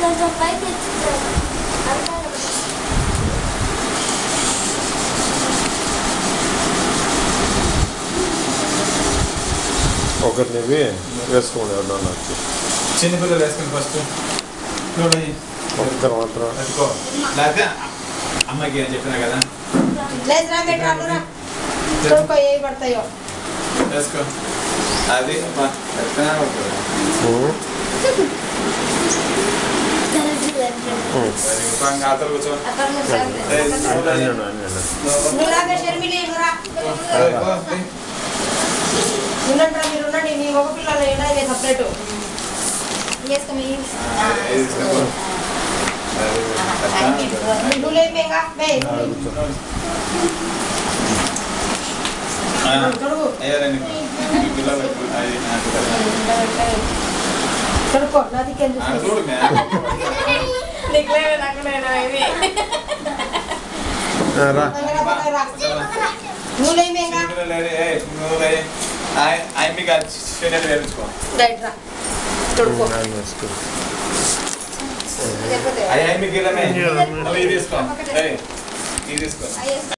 కొంచెం పైకి ఎత్తుతారు ఒకటి నువ్వు వేసుకోండి ఎవరన్నా నాకు చిన్నపిల్లలు వేసుకుని ఫస్ట్ చూడు ఒక్కరు మాత్రం పెట్టుకో లేకపోతే అమ్మాయికి అని చెప్పినా కదా లేదు రా బెట్రా రా చూడుకో ఏవి పడతాయో వేసుకో అది అమ్మా, ఎత్తనా ఉంటుంది. ఉమ్. ఉమ్. మరి ఇంకా ఇంకా అతను కూర్చో ఏయ్, చూడు అది. అన్నాను, అన్నాను. నువ్వు రాగా షర్మిలి నువ్వు రా అదే, పో, ఏయ్. ఉండండి రా మీరు ఉండండి మీ మగ పిల్లలు ఏడాది సపరేట్ వేసుకొని ఆ, ఇది తీసుకో. అది, ఎత్తనా ఉంటుంది. నువ్వు లేపేగా బే ఆ, తొడుగు అయ్యా రండి. ఈ పిల్లలు అది నాకు తెలియదు. తొడుకో నా దిక్కేం ఆ, చూసుకో చూడు మే. నీకు లేదు నాకు లేదు ఇది ఆ, రా నువ్వు లేపేగా చిన్నపిల్లలు ఏయ్, ఏయ్, నువ్వు ఏయ్. ఆయ- ఆయన మీకు అది చిన్నది వేయించుకో రైట్ రా తొడుకో నాన్న వేసుకో. అయ్యా మీకు ఇలానే నువ్వు ఇది తీసుకో ఏయ్, ఇది తీసుకో అయ్యేసుకో